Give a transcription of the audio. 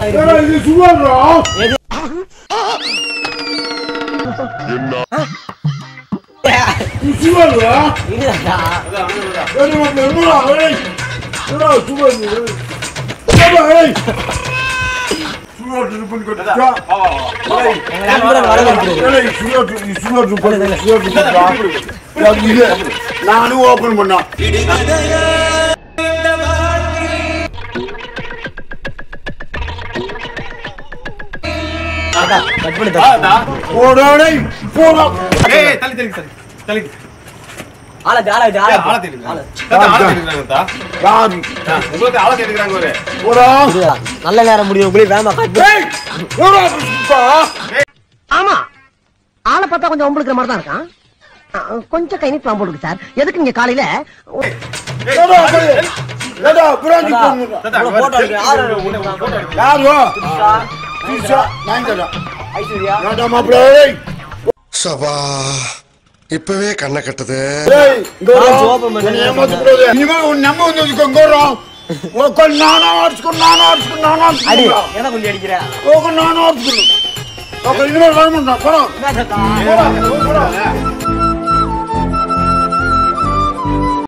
ஏடா, இது சும்மாடா. எது இது சும்மாடா. இதுதான்டா ஏடா, நம்ம என்னடா, ஏய். ஏடா, சும்மா இரு. ஏடா, ஏய். சும்மா இரு, பண்ணி கொடுத்தா. ஏய். எங்க நண்பர்கள் வரவேற்கிறது ஏய், சும்மா இரு, நீ சும்மா இரு, பண்ணு, சும்மா இரு, கொடுத்தா. அது இது. நானும் ஓபன் பண்ணா அக்கா, கட் பண்ணி தரேன். போடா டேய், போடா ஏய் தள்ளி தள்ளி தள்ளி தள்ளி ஆளை தேடி, ஆளை தேடி, ஆளை ஆளை தேடி. தேடிக்கிறாங்க ஆளை. தாத்தா, ஆளை தேடிக்கிறாங்க தாத்தா. யாரு ஆ, உங்களுக்கு ஆளை தேடிக்கிறாங்க ஒரு போடா இதுடா, நல்ல நேரம் முடியும் போய் வேமா கட் பண்ணி ஏய், போடா, புஷ்பா. ஆமா ஆளை பார்த்தா கொஞ்சம் ஒம்பளுக்கிற மாதிரி தான் இருக்கான் அஹ், கொஞ்சம் கை நீட்டு போட்டுருக்கு சார் எதுக்கு நீங்க காலையில ஏடா, போய். ஏடா, பிராஞ்சி தாத்தா, போங்க. தாத்தா, இவ்வளவு photo எடுக்கிறேன். ஆறு உன்னை- உன்னை photo எடுக்கிறேன். யாரு திரிஷா, ஈஷா, நான் கேட்டா. ஐஸ்வர்யா ஏடா, மாப்பிள்ளை, ஏய். சபா இப்பவே கண்ணை கட்டுது ஏய், இங்க வா. நான் open பண்ணேன். என்னை ஏமாத்தக் கூடாது. இனிமே உன் நம்ம வந்து வச்சுக்கோ, இங்க வர்றோம். உட்கார், நானா அடிச்சுக்கோ, நானா அடிச்சுக்கோ, நானா அடி அடிச்சுக்கோ. என்ன கொஞ்சம் அடிக்கிற உட்கார், நானா அடிச்சுக்கோ. உட்கார், இனிமே வர மாட்டேன். போடா. என்ன தாத்தா போடா, போடா.